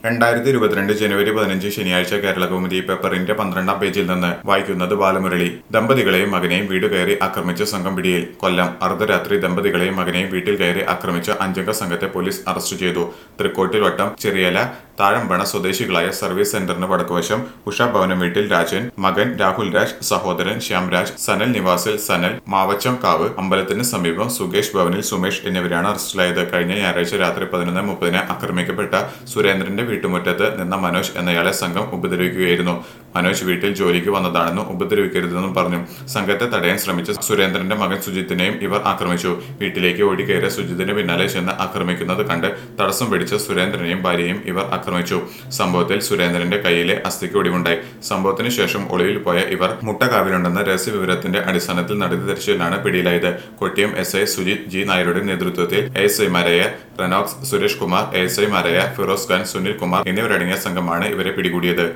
രണ്ടായിരത്തി ഇരുപത്തിരണ്ട് ജനുവരി പതിനഞ്ച് ശനിയാഴ്ച കേരള കൗമുദി പേപ്പറിന്റെ പന്ത്രണ്ടാം പേജിൽ നിന്ന് വായിക്കുന്നത് ബാലമുരളി ദമ്പതികളെയും മകനെയും വീട് കയറി ആക്രമിച്ച സംഘം പിടിയിൽ കൊല്ലം അർദ്ധരാത്രി ദമ്പതികളെയും മകനെയും വീട്ടിൽ കയറി ആക്രമിച്ച അഞ്ചംഗ സംഘത്തെ പോലീസ് അറസ്റ്റ് ചെയ്തു തൃക്കോട്ടിൽ വട്ടം ചെറിയല താഴമ്പണ സ്വദേശികളായ സർവീസ് സെന്ററിന് വടക്കുവശം ഉഷ ഭവനം വീട്ടിൽ രാജൻ മകൻ രാഹുൽ രാജ് സഹോദരൻ ശ്യാംരാജ് സനൽ നിവാസിൽ സനൽ മാവച്ചം കാവ് അമ്പലത്തിന് സമീപം സുകേഷ് ഭവനിൽ സുമേഷ് എന്നിവരാണ് അറസ്റ്റിലായത് കഴിഞ്ഞ ഞായറാഴ്ച രാത്രി പതിനൊന്ന് മുപ്പതിന് ആക്രമിക്കപ്പെട്ട സുരേന്ദ്രന്റെ വീട്ടുമുറ്റത്ത് നിന്ന മനോജ് എന്നയാളെ സംഘം ഉപദ്രവിക്കുകയായിരുന്നു മനോജ് വീട്ടിൽ ജോലിക്ക് വന്നതാണെന്നും ഉപദ്രവിക്കരുതെന്നും പറഞ്ഞു സംഘത്തെ തടയാൻ ശ്രമിച്ച സുരേന്ദ്രന്റെ മകൻ സുജിത്തിനെയും ഇവർ ആക്രമിച്ചു വീട്ടിലേക്ക് ഓടിക്കയറിയ സുജിത്തിന് പിന്നാലെ ചെന്ന് ആക്രമിക്കുന്നത് കണ്ട് തടസ്സം പിടിച്ച സുരേന്ദ്രനെയും ഭാര്യയും ഇവർ ആക്രമിച്ചു സംഭവത്തിൽ സുരേന്ദ്രന്റെ കയ്യിലെ അസ്ഥിക്ക് ഒടിവുണ്ടായി സംഭവത്തിന് ശേഷം ഒളിവിൽ പോയ ഇവർ മുട്ടക്കാവിലുണ്ടെന്ന രഹസ്യ വിവരത്തിന്റെ അടിസ്ഥാനത്തിൽ നടത്തിയ തെരച്ചിലാണ് പിടിയിലായത് Kottiyam S I Sujith G നായരുടെ നേതൃത്വത്തിൽ എസ് ഐമാരായ റെനോക്സ് സുരേഷ് കുമാർ എസ് ഐമാരായ ഫിറോസ് ഖാൻ സുനിൽ കുമാർ എന്നിവരടങ്ങിയ സംഘമാണ് ഇവരെ പിടികൂടിയത്